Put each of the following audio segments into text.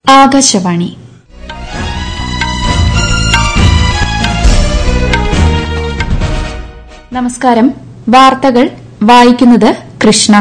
ആകാശവാണി നമസ്കാരം വാർത്തകൾ വായിക്കുന്നത് കൃഷ്ണ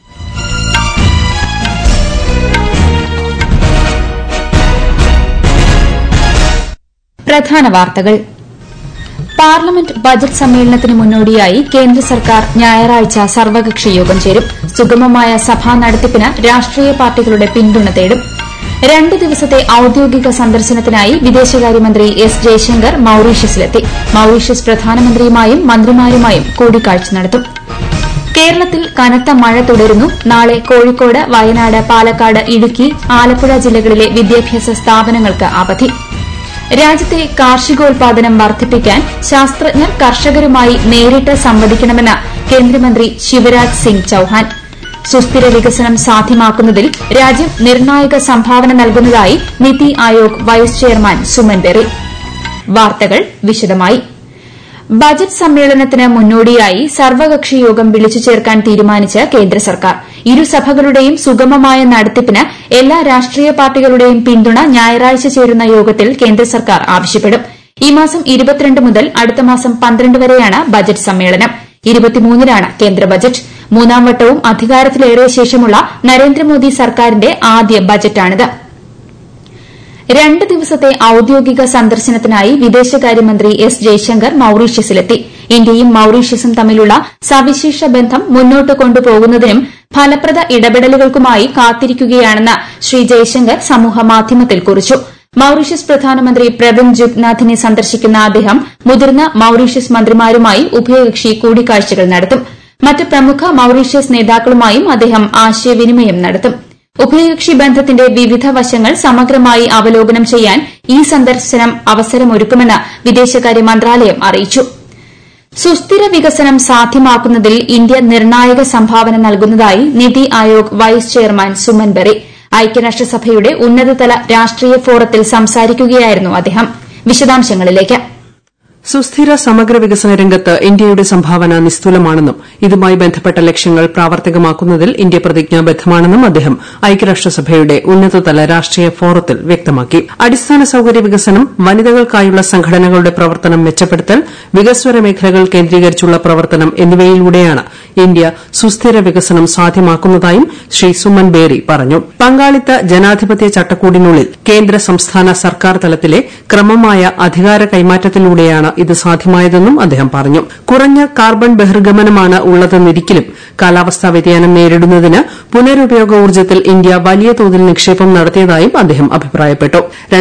പ്രധാന വാർത്തകൾ പാർലമെന്റ് ബജറ്റ് സമ്മേളനത്തിന് മുന്നോടിയായി കേന്ദ്ര സർക്കാർ ഞായറാഴ്ച സർവകക്ഷി യോഗം ചേരും സുഗമമായ സഭാ നടത്തിപ്പിന് രാഷ്ട്രീയ പാർട്ടികളുടെ പിന്തുണ തേടും രണ്ട് ദിവസത്തെ ഔദ്യോഗിക സന്ദർശനത്തിനായി വിദേശകാര്യമന്ത്രി എസ് ജയശങ്കർ മൌറീഷ്യസിലെത്തി മൌറീഷ്യസ് പ്രധാനമന്ത്രിയുമായും മന്ത്രിമാരുമായും കൂടിക്കാഴ്ച നടത്തും കേരളത്തിൽ കനത്ത മഴ തുടരുന്നു നാളെ കോഴിക്കോട് വയനാട് പാലക്കാട് ഇടുക്കി ആലപ്പുഴ ജില്ലകളിലെ വിദ്യാഭ്യാസ സ്ഥാപനങ്ങൾക്ക് അവധി രാജ്യത്തെ കാർഷികോൽപാദനം വർദ്ധിപ്പിക്കാൻ ശാസ്ത്രജ്ഞർ കർഷകരുമായി നേരിട്ട് സംവദിക്കണമെന്ന് കേന്ദ്രമന്ത്രി ശിവരാജ് സിംഗ് ചൌഹാൻ സുസ്ഥിര വികസനം സാധ്യമാക്കുന്നതിൽ രാജ്യം നിർണായക സംഭാവന നൽകുന്നതായി നിതി ആയോഗ് വൈസ് ചെയർമാൻ സുമൻ ബെറി വാർത്തകൾ വിശദമായി ബജറ്റ് സമ്മേളനത്തിന് മുന്നോടിയായി സർവകക്ഷി യോഗം വിളിച്ചു ചേർക്കാൻ തീരുമാനിച്ച് കേന്ദ്ര സർക്കാർ ഇരുസഭകളുടെയും സുഗമമായ നടത്തിപ്പിന് എല്ലാ രാഷ്ട്രീയ പാർട്ടികളുടെയും പിന്തുണ ഞായറാഴ്ച ചേരുന്ന യോഗത്തിൽ കേന്ദ്ര സർക്കാർ ആവശ്യപ്പെടും ഈ മാസം മുതൽ അടുത്ത മാസം പന്ത്രണ്ട് വരെയാണ് ബജറ്റ് സമ്മേളനം ഇരുപത്തിമൂന്നിനാണ് കേന്ദ്ര ബജറ്റ് മൂന്നാം വട്ടവും അധികാരത്തിലേറിയ ശേഷമുള്ള നരേന്ദ്രമോദി സർക്കാരിന്റെ ആദ്യ ബജറ്റാണിത് രണ്ട് ദിവസത്തെ ഔദ്യോഗിക സന്ദർശനത്തിനായി വിദേശകാര്യമന്ത്രി എസ് ജയശങ്കർ മൌറീഷ്യസിലെത്തി ഇന്ത്യയും മൌറീഷ്യസും തമ്മിലുള്ള സവിശേഷ ബന്ധം മുന്നോട്ട് കൊണ്ടുപോകുന്നതിനും ഫലപ്രദ ഇടപെടലുകൾക്കുമായി കാത്തിരിക്കുകയാണെന്ന് ശ്രീ ജയശങ്കർ സമൂഹമാധ്യമത്തിൽ കുറിച്ചു മൌറീഷ്യസ് പ്രധാനമന്ത്രി പ്രവിന്ദ് ജുഗ്നാഥിനെ സന്ദർശിക്കുന്ന അദ്ദേഹം മുതിർന്ന മൌറീഷ്യസ് മന്ത്രിമാരുമായി ഉഭയകക്ഷി കൂടിക്കാഴ്ചകൾ നടത്തും മറ്റ് പ്രമുഖ മൌറീഷ്യസ് നേതാക്കളുമായും അദ്ദേഹം ആശയവിനിമയം നടത്തും ഉഭയകക്ഷി ബന്ധത്തിന്റെ വിവിധ വശങ്ങൾ സമഗ്രമായി അവലോകനം ചെയ്യാൻ ഈ സന്ദർശനം അവസരമൊരുക്കുമെന്ന് വിദേശകാര്യ മന്ത്രാലയം അറിയിച്ചു സുസ്ഥിര വികസനം സാധ്യമാക്കുന്നതിൽ ഇന്ത്യ നിർണായക സംഭാവന നൽകുന്നതായി നിതി ആയോഗ് വൈസ് ചെയർമാൻ സുമൻ ബെറി ഐക്യരാഷ്ട്രസഭയുടെ ഉന്നതതല രാഷ്ട്രീയ ഫോറത്തിൽ സംസാരിക്കുകയായിരുന്നു അദ്ദേഹം വിശദാംശങ്ങളിലേക്ക് സുസ്ഥിര സമഗ്ര വികസന രംഗത്ത് ഇന്ത്യയുടെ സംഭാവന നിസ്തുലമാണെന്നും ഇതുമായി ബന്ധപ്പെട്ട ലക്ഷ്യങ്ങൾ പ്രാവർത്തികമാക്കുന്നതിൽ ഇന്ത്യ പ്രതിജ്ഞാബദ്ധമാണെന്നും അദ്ദേഹം ഐക്യരാഷ്ട്രസഭയുടെ ഉന്നതതല രാഷ്ട്രീയ ഫോറത്തിൽ വ്യക്തമാക്കി അടിസ്ഥാന സൌകര്യ വികസനം വനിതകൾക്കായുള്ള സംഘടനകളുടെ പ്രവർത്തനം മെച്ചപ്പെടുത്തൽ വികസ്വര മേഖലകൾ കേന്ദ്രീകരിച്ചുള്ള പ്രവർത്തനം എന്നിവയിലൂടെയാണ് ഇന്ത്യ സുസ്ഥിര വികസനം സാധ്യമാക്കുന്നതായും ശ്രീ സുമൻ ബേറി പറഞ്ഞു പങ്കാളിത്ത ജനാധിപത്യ ചട്ടക്കൂടിനുള്ളിൽ കേന്ദ്ര സംസ്ഥാന സർക്കാർ തലത്തിലെ ക്രമമായ അധികാര കൈമാറ്റത്തിലൂടെയാണ് ഇത് സാധ്യമായതെന്നും അദ്ദേഹം പറഞ്ഞു കുറഞ്ഞ കാർബൺ ബഹിർഗമനമാണ് ഉള്ളതെന്നിരിക്കലും കാലാവസ്ഥാ വ്യതിയാനം നേരിടുന്നതിന് പുനരുപയോഗ ഊർജ്ജത്തിൽ ഇന്ത്യ വലിയ തോതിൽ നിക്ഷേപം നടത്തിയതായും അദ്ദേഹം അഭിപ്രായപ്പെട്ടു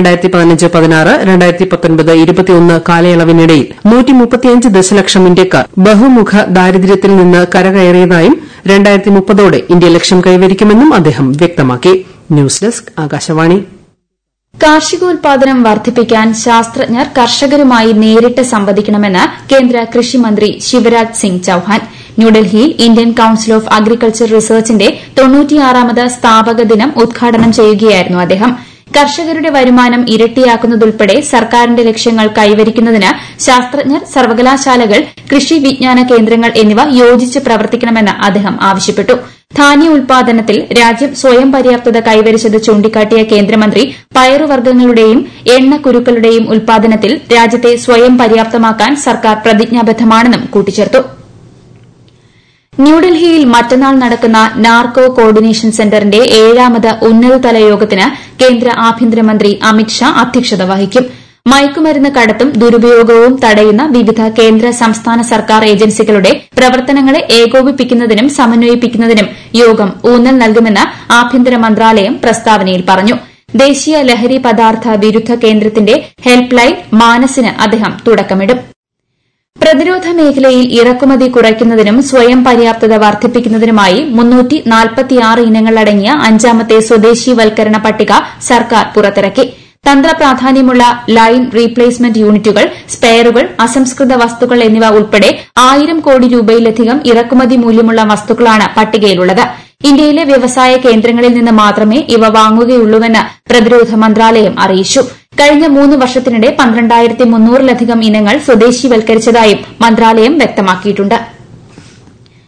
കാലയളവിനിടയിൽ ദശലക്ഷം ഇന്ത്യക്കാർ ബഹുമുഖ ദാരിദ്ര്യത്തിൽ നിന്ന് കരകയറിയതായും രണ്ടായിരത്തി മുപ്പതോടെ ഇന്ത്യ ലക്ഷ്യം കൈവരിക്കുമെന്നും അദ്ദേഹം വ്യക്തമാക്കി ന്യൂസ് ഡെസ്ക് ആകാശവാണി കാർഷികോൽപാദനം വർദ്ധിപ്പിക്കാൻ ശാസ്ത്രജ്ഞർ കർഷകരുമായി നേരിട്ട് സംവദിക്കണമെന്ന് കേന്ദ്ര കൃഷിമന്ത്രി ശിവരാജ് സിംഗ് ചൌഹാൻ ന്യൂഡൽഹിയിൽ ഇന്ത്യൻ കൌൺസിൽ ഓഫ് അഗ്രികൾച്ചർ റിസർച്ചിന്റെ തൊണ്ണൂറ്റിയാറാമത് സ്ഥാപക ദിനം ഉദ്ഘാടനം ചെയ്യുകയായിരുന്നു അദ്ദേഹം കർഷകരുടെ വരുമാനം ഇരട്ടിയാക്കുന്നതുൾപ്പെടെ സർക്കാരിന്റെ ലക്ഷ്യങ്ങൾ കൈവരിക്കുന്നതിന് ശാസ്ത്രജ്ഞർ സർവകലാശാലകൾ കൃഷി വിജ്ഞാന കേന്ദ്രങ്ങൾ എന്നിവ യോജിച്ച് പ്രവർത്തിക്കണമെന്ന് അദ്ദേഹം ആവശ്യപ്പെട്ടു ധാന്യ ഉൽപാദനത്തിൽ രാജ്യം സ്വയം പര്യാപ്തത കൈവരിച്ചത് ചൂണ്ടിക്കാട്ടിയ കേന്ദ്രമന്ത്രി പയറുവർഗ്ഗങ്ങളുടെയും എണ്ണക്കുരുക്കളുടെയും ഉൽപാദനത്തിൽ രാജ്യത്തെ സ്വയം പര്യാപ്തമാക്കാൻ സർക്കാർ പ്രതിജ്ഞാബദ്ധമാണെന്നും കൂട്ടിച്ചേർത്തു ന്യൂഡൽഹിയിൽ മറ്റന്നാൾ നടക്കുന്ന നാർക്കോ കോർഡിനേഷൻ സെന്ററിന്റെ ഏഴാമത് ഉന്നതതല യോഗത്തിന് കേന്ദ്ര ആഭ്യന്തരമന്ത്രി അമിത്ഷാ അധ്യക്ഷത വഹിക്കും മയക്കുമരുന്ന് കടത്തും ദുരുപയോഗവും തടയുന്ന വിവിധ കേന്ദ്ര സംസ്ഥാന സർക്കാർ ഏജൻസികളുടെ പ്രവർത്തനങ്ങളെ ഏകോപിപ്പിക്കുന്നതിനും സമന്വയിപ്പിക്കുന്നതിനും യോഗം ഊന്നൽ നൽകുമെന്ന് ആഭ്യന്തര മന്ത്രാലയം പ്രസ്താവനയിൽ പറഞ്ഞു ദേശീയ ലഹരി പദാർത്ഥ വിരുദ്ധ കേന്ദ്രത്തിന്റെ ഹെൽപ്പ് ലൈൻ മാനസിന് അദ്ദേഹം തുടക്കമിടും പ്രതിരോധ മേഖലയിൽ ഇറക്കുമതി കുറയ്ക്കുന്നതിനും സ്വയം പര്യാപ്തത വർദ്ധിപ്പിക്കുന്നതിനുമായി ഇനങ്ങളടങ്ങിയ അഞ്ചാമത്തെ സ്വദേശിവൽക്കരണ പട്ടിക സർക്കാർ പുറത്തിറക്കി തന്ത്രപ്രാധാന്യമുള്ള ലൈൻ റീപ്ലേസ്മെന്റ് യൂണിറ്റുകൾ സ്പെയറുകൾ അസംസ്കൃത വസ്തുക്കൾ എന്നിവ ഉൾപ്പെടെ ആയിരം കോടി രൂപയിലധികം ഇറക്കുമതി മൂല്യമുള്ള വസ്തുക്കളാണ് പട്ടികയിലുള്ളത് ഇന്ത്യയിലെ വ്യവസായ കേന്ദ്രങ്ങളിൽ നിന്ന് മാത്രമേ ഇവ വാങ്ങുകയുള്ളൂവെന്ന് പ്രതിരോധ മന്ത്രാലയം അറിയിച്ചു കഴിഞ്ഞ മൂന്ന് വർഷത്തിനിടെ പന്ത്രണ്ടായിരത്തി മുന്നൂറിലധികം ഇനങ്ങൾ സ്വദേശിവൽക്കരിച്ചതായും മന്ത്രാലയം വ്യക്തമാക്കിയിട്ടുണ്ട്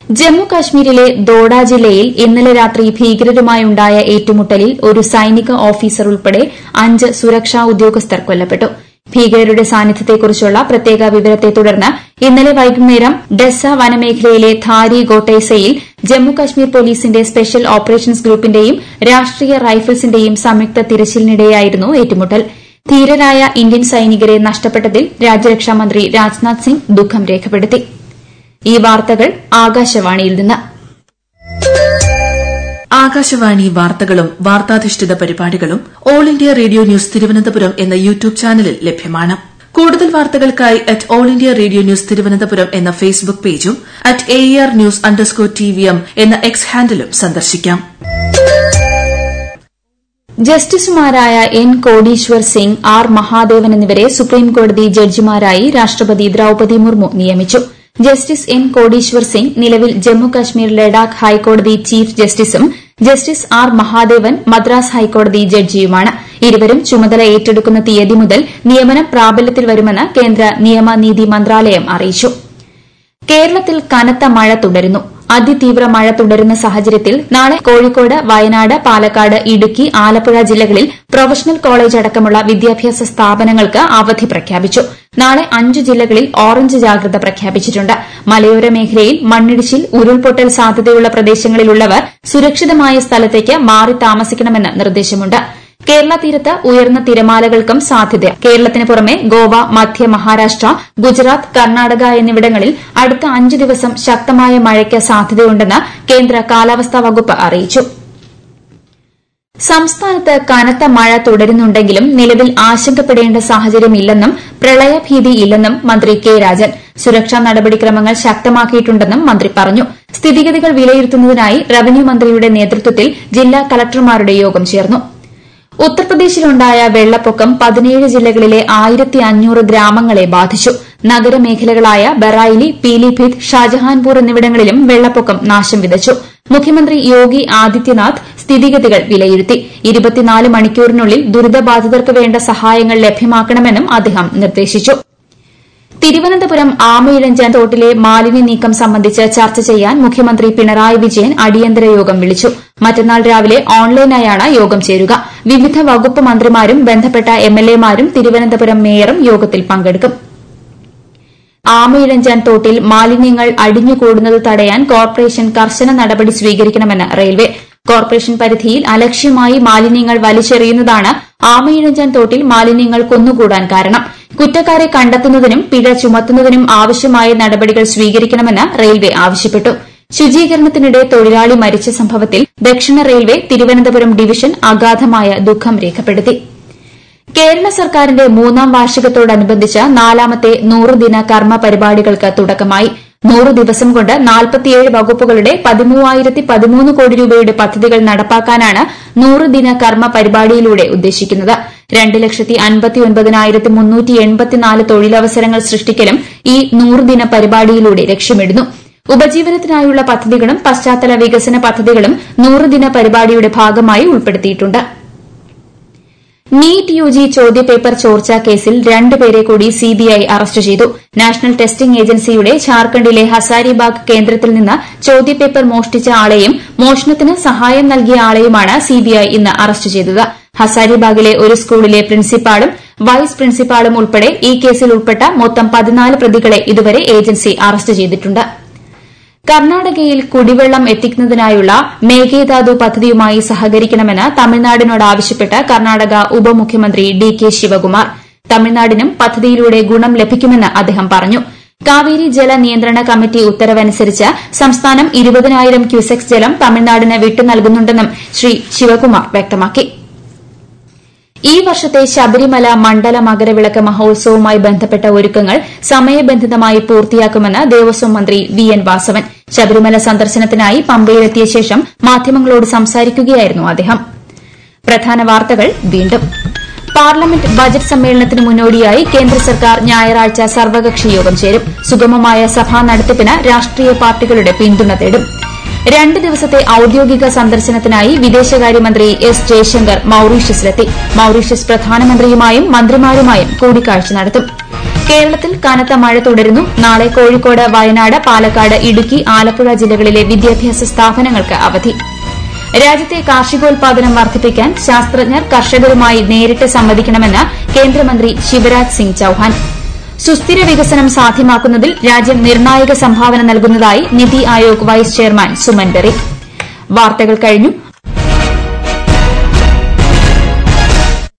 ജമ്മു കാശ്മീരിലെ ദോഡ ജില്ലയിൽ ഇന്നലെ രാത്രി ഭീകരരുമായുണ്ടായ ഏറ്റുമുട്ടലിൽ ഒരു സൈനിക ഓഫീസർ ഉൾപ്പെടെ അഞ്ച് സുരക്ഷാ ഉദ്യോഗസ്ഥർ കൊല്ലപ്പെട്ടു ഭീകരരുടെ സാന്നിധ്യത്തെക്കുറിച്ചുള്ള പ്രത്യേക വിവരത്തെ തുടർന്ന് ഇന്നലെ വൈകുന്നേരം ഡെസ വനമേഖലയിലെ ധാരി ഗോട്ടേസയിൽ ജമ്മുകശ്മീർ പോലീസിന്റെ സ്പെഷ്യൽ ഓപ്പറേഷൻസ് ഗ്രൂപ്പിന്റെയും രാഷ്ട്രീയ റൈഫിൾസിന്റെയും സംയുക്ത തിരച്ചിലിനിടെയായിരുന്നു ഏറ്റുമുട്ടൽ ധീരരായ ഇന്ത്യൻ സൈനികരെ നഷ്ടപ്പെട്ടതിൽ രാജ്യരക്ഷാമന്ത്രി രാജ്നാഥ് സിംഗ് ദുഃഖം രേഖപ്പെടുത്തി ഈ വാർത്തകൾ ആകാശവാണിയിൽ നിന്ന് ആകാശവാണി വാർത്തകളും വാർത്താധിഷ്ഠിത പരിപാടികളും all India radio news Thiruvananthapuram എന്ന യൂട്യൂബ് ചാനലിൽ ലഭ്യമാണ് കൂടുതൽ വാർത്തകൾക്കായി at all India radio news Thiruvananthapuram എന്ന ഫേസ്ബുക്ക് പേജും at A R news underscore T V M എന്ന എക്സ് ഹാൻഡിലും സന്ദർശിക്കാം ജസ്റ്റിസുമാരായ എൻ കോടീശ്വർ സിംഗ് ആർ മഹാദേവൻ എന്നിവരെ സുപ്രീംകോടതി ജഡ്ജിമാരായി രാഷ്ട്രപതി ദ്രൌപതി മുർമു നിയമിച്ചു ജസ്റ്റിസ് എൻ കോടീശ്വർ സിംഗ് നിലവിൽ ജമ്മു കശ്മീർ ലഡാക്ക് ഹൈക്കോടതി ചീഫ് ജസ്റ്റിസും ജസ്റ്റിസ് ആർ മഹാദേവൻ മദ്രാസ് ഹൈക്കോടതി ജഡ്ജിയുമാണ് ഇരുവരും ചുമതല ഏറ്റെടുക്കുന്ന തീയതി മുതൽ നിയമനം പ്രാബല്യത്തിൽ വരുമെന്ന് കേന്ദ്ര നിയമ നീതി മന്ത്രാലയം അറിയിച്ചു കേരളത്തിൽ കനത്ത മഴ തുടരുന്നു അതിതീവ്ര മഴ തുടരുന്ന സാഹചര്യത്തിൽ നാളെ കോഴിക്കോട് വയനാട് പാലക്കാട് ഇടുക്കി ആലപ്പുഴ ജില്ലകളിൽ പ്രൊഫഷണൽ കോളേജ് അടക്കമുള്ള വിദ്യാഭ്യാസ സ്ഥാപനങ്ങൾക്ക് അവധി പ്രഖ്യാപിച്ചു നാളെ അഞ്ചു ജില്ലകളിൽ ഓറഞ്ച് ജാഗ്രത പ്രഖ്യാപിച്ചിട്ടുണ്ട് മലയോര മേഖലയിൽ മണ്ണിടിച്ചിൽ ഉരുൾപൊട്ടൽ സാധ്യതയുള്ള പ്രദേശങ്ങളിലുള്ളവർ സുരക്ഷിതമായ സ്ഥലത്തേക്ക് മാറി താമസിക്കണമെന്ന് നിർദ്ദേശമുണ്ട് കേരള തീരത്ത് ഉയർന്ന തിരമാലകൾക്കും സാധ്യത കേരളത്തിന് പുറമെ ഗോവ മധ്യ മഹാരാഷ്ട്ര ഗുജറാത്ത് കർണാടക എന്നിവിടങ്ങളിൽ അടുത്ത അഞ്ച് ദിവസം ശക്തമായ മഴയ്ക്ക് സാധ്യതയുണ്ടെന്ന് കേന്ദ്ര കാലാവസ്ഥാ വകുപ്പ് അറിയിച്ചു സംസ്ഥാനത്ത് കനത്ത മഴ തുടരുന്നുണ്ടെങ്കിലും നിലവിൽ ആശങ്കപ്പെടേണ്ട സാഹചര്യമില്ലെന്നും പ്രളയഭീതിയില്ലെന്നും മന്ത്രി കെ രാജൻ സുരക്ഷാ നടപടിക്രമങ്ങൾ ശക്തമാക്കിയിട്ടുണ്ടെന്നും മന്ത്രി പറഞ്ഞു സ്ഥിതിഗതികൾ വിലയിരുത്തുന്നതിനായി റവന്യൂ മന്ത്രിയുടെ നേതൃത്വത്തിൽ ജില്ലാ കളക്ടർമാരുടെ യോഗം ചേർന്നു ഉത്തർപ്രദേശിലുണ്ടായ വെള്ളപ്പൊക്കം പതിനേഴ് ജില്ലകളിലെ ആയിരത്തി അഞ്ഞൂറ് ഗ്രാമങ്ങളെ ബാധിച്ചു നഗരമേഖലകളായ ബറൈലി പീലിഭിത്ത് ഷാജഹാൻപൂർ എന്നിവിടങ്ങളിലും വെള്ളപ്പൊക്കം നാശം വിതച്ചു മുഖ്യമന്ത്രി യോഗി ആദിത്യനാഥ് സ്ഥിതിഗതികൾ വിലയിരുത്തി ഇരുപത്തിനാല് മണിക്കൂറിനുള്ളിൽ ദുരിതബാധിതർക്ക് വേണ്ട സഹായങ്ങൾ ലഭ്യമാക്കണമെന്നും അദ്ദേഹം നിർദ്ദേശിച്ചു തിരുവനന്തപുരം ആമയിഴഞ്ചാൻ തോട്ടിലെ മാലിന്യ നീക്കം സംബന്ധിച്ച് ചർച്ച ചെയ്യാൻ മുഖ്യമന്ത്രി പിണറായി വിജയൻ അടിയന്തര യോഗം വിളിച്ചു മറ്റന്നാൾ രാവിലെ ഓൺലൈനായാണ് യോഗം ചേരുക വിവിധ വകുപ്പ് മന്ത്രിമാരും ബന്ധപ്പെട്ട എംഎൽഎമാരും തിരുവനന്തപുരം മേയറും യോഗത്തിൽ പങ്കെടുക്കും ആമയിഴഞ്ചാൻ തോട്ടിൽ മാലിന്യങ്ങൾ അടിഞ്ഞുകൂടുന്നത് തടയാൻ കോർപ്പറേഷൻ കർശന നടപടി സ്വീകരിക്കണമെന്ന് റെയിൽവേ കോർപ്പറേഷൻ പരിധിയിൽ അലക്ഷ്യമായി മാലിന്യങ്ങൾ വലിച്ചെറിയുന്നതാണ് ആമയിഴഞ്ചാൻ തോട്ടിൽ മാലിന്യങ്ങൾ കുന്നുകൂടാൻ കാരണം കുറ്റക്കാരെ കണ്ടെത്തുന്നതിനും പിഴ ചുമത്തുന്നതിനും ആവശ്യമായ നടപടികൾ സ്വീകരിക്കണമെന്ന് റെയിൽവേ ആവശ്യപ്പെട്ടു ശുചീകരണത്തിനിടെ തൊഴിലാളി മരിച്ച സംഭവത്തിൽ ദക്ഷിണ റെയിൽവേ തിരുവനന്തപുരം ഡിവിഷൻ അഗാധമായ ദുഃഖം രേഖപ്പെടുത്തി കേരള സർക്കാരിന്റെ മൂന്നാം വാർഷികത്തോടനുബന്ധിച്ച് നാലാമത്തെ നൂറുദിന കർമ്മ പരിപാടികൾക്ക് തുടക്കമായി നൂറ് ദിവസം കൊണ്ട് നാൽപ്പത്തിയേഴ് വകുപ്പുകളുടെ പതിമൂവായിരത്തി പതിമൂന്ന് കോടി രൂപയുടെ പദ്ധതികൾ നടപ്പാക്കാനാണ് നൂറ് ദിന കർമ്മ പരിപാടിയിലൂടെ ഉദ്ദേശിക്കുന്നത് രണ്ട് ലക്ഷത്തി അൻപത്തിയൊൻപതിനായിരത്തി മുന്നൂറ്റി എൺപത്തിനാല് തൊഴിലവസരങ്ങൾ സൃഷ്ടിക്കലും ഈ നൂറുദിന പരിപാടിയിലൂടെ ലക്ഷ്യമിടുന്നു ഉപജീവനത്തിനായുള്ള പദ്ധതികളും പശ്ചാത്തല വികസന പദ്ധതികളും നൂറുദിന പരിപാടിയുടെ ഭാഗമായി ഉൾപ്പെടുത്തിയിട്ടുണ്ട് നീറ്റ് യുജി ചോദ്യപേപ്പർ ചോർച്ചാ കേസിൽ രണ്ടുപേരെ കൂടി സിബിഐ അറസ്റ്റ് ചെയ്തു നാഷണൽ ടെസ്റ്റിംഗ് ഏജൻസിയുടെ ഝാർഖണ്ഡിലെ ഹസാരിബാഗ് കേന്ദ്രത്തിൽ നിന്ന് ചോദ്യപേപ്പർ മോഷ്ടിച്ച ആളെയും മോഷണത്തിന് സഹായം നൽകിയ ആളെയുമാണ് സിബിഐ ഇന്ന് അറസ്റ്റ് ചെയ്തത് ഹസാരിബാഗിലെ ഒരു സ്കൂളിലെ പ്രിൻസിപ്പാളും വൈസ് പ്രിൻസിപ്പാളും ഉൾപ്പെടെ ഈ കേസിൽ ഉൾപ്പെട്ട മൊത്തം പതിനാല് പ്രതികളെ ഇതുവരെ ഏജൻസി അറസ്റ്റ് ചെയ്തിട്ടുണ്ട് കർണാടകയിൽ കുടിവെള്ളം എത്തിക്കുന്നതിനായുള്ള മേഘേദാതു പദ്ധതിയുമായി സഹകരിക്കണമെന്ന് തമിഴ്നാടിനോട് ആവശ്യപ്പെട്ട് കർണാടക ഉപമുഖ്യമന്ത്രി ഡി കെ ശിവകുമാർ തമിഴ്നാടിനും പദ്ധതിയിലൂടെ ഗുണം ലഭിക്കുമെന്ന് അദ്ദേഹം പറഞ്ഞു കാവേരി ജല നിയന്ത്രണ കമ്മിറ്റി ഉത്തരവനുസരിച്ച് സംസ്ഥാനം ഇരുപതിനായിരം ക്യൂസെക്സ് ജലം തമിഴ്നാടിന് വിട്ടു നൽകുന്നുണ്ടെന്നും ശ്രീ ശിവകുമാർ വ്യക്തമാക്കി ഈ വർഷത്തെ ശബരിമല മണ്ഡല മകരവിളക്ക് മഹോത്സവവുമായി ബന്ധപ്പെട്ട ഒരുക്കങ്ങൾ സമയബന്ധിതമായി പൂർത്തിയാക്കുമെന്ന് ദേവസ്വം മന്ത്രി വി എൻ വാസവൻ ശബരിമല സന്ദർശനത്തിനായി പമ്പയിലെത്തിയ ശേഷം മാധ്യമങ്ങളോട് സംസാരിക്കുകയായിരുന്നു അദ്ദേഹം പ്രധാന വാർത്തകൾ വീണ്ടും പാർലമെന്റ് ബജറ്റ് സമ്മേളനത്തിന് മുന്നോടിയായി കേന്ദ്ര സർക്കാർ ഞായറാഴ്ച സർവകക്ഷി യോഗം ചേരും സുഗമമായ സഭാ നടത്തിപ്പിന് രാഷ്ട്രീയ പാർട്ടികളുടെ പിന്തുണ തേടും രണ്ട് ദിവസത്തെ ഔദ്യോഗിക സന്ദർശനത്തിനായി വിദേശകാര്യമന്ത്രി എസ് ജയശങ്കർ മൌറീഷ്യസിലെത്തി മൌറീഷ്യസ് പ്രധാനമന്ത്രിയുമായും മന്ത്രിമാരുമായും കൂടിക്കാഴ്ച നടത്തും കേരളത്തിൽ കനത്ത മഴ തുടരുന്നു നാളെ കോഴിക്കോട് വയനാട് പാലക്കാട് ഇടുക്കി ആലപ്പുഴ ജില്ലകളിലെ വിദ്യാഭ്യാസ സ്ഥാപനങ്ങൾക്ക് അവധി രാജ്യത്തെ കാർഷികോൽപാദനം വർദ്ധിപ്പിക്കാൻ ശാസ്ത്രജ്ഞർ കർഷകരുമായി നേരിട്ട് സംവദിക്കണമെന്ന് കേന്ദ്രമന്ത്രി ശിവരാജ് സിംഗ് ചൌഹാൻ സുസ്ഥിര വികസനം സാധ്യമാക്കുന്നതിൽ രാജ്യം നിർണായക സംഭാവന നൽകുന്നതായി നിതി ആയോഗ് വൈസ് ചെയർമാൻ സുമൻ ബെറി വാർത്തകൾ കഴിഞ്ഞു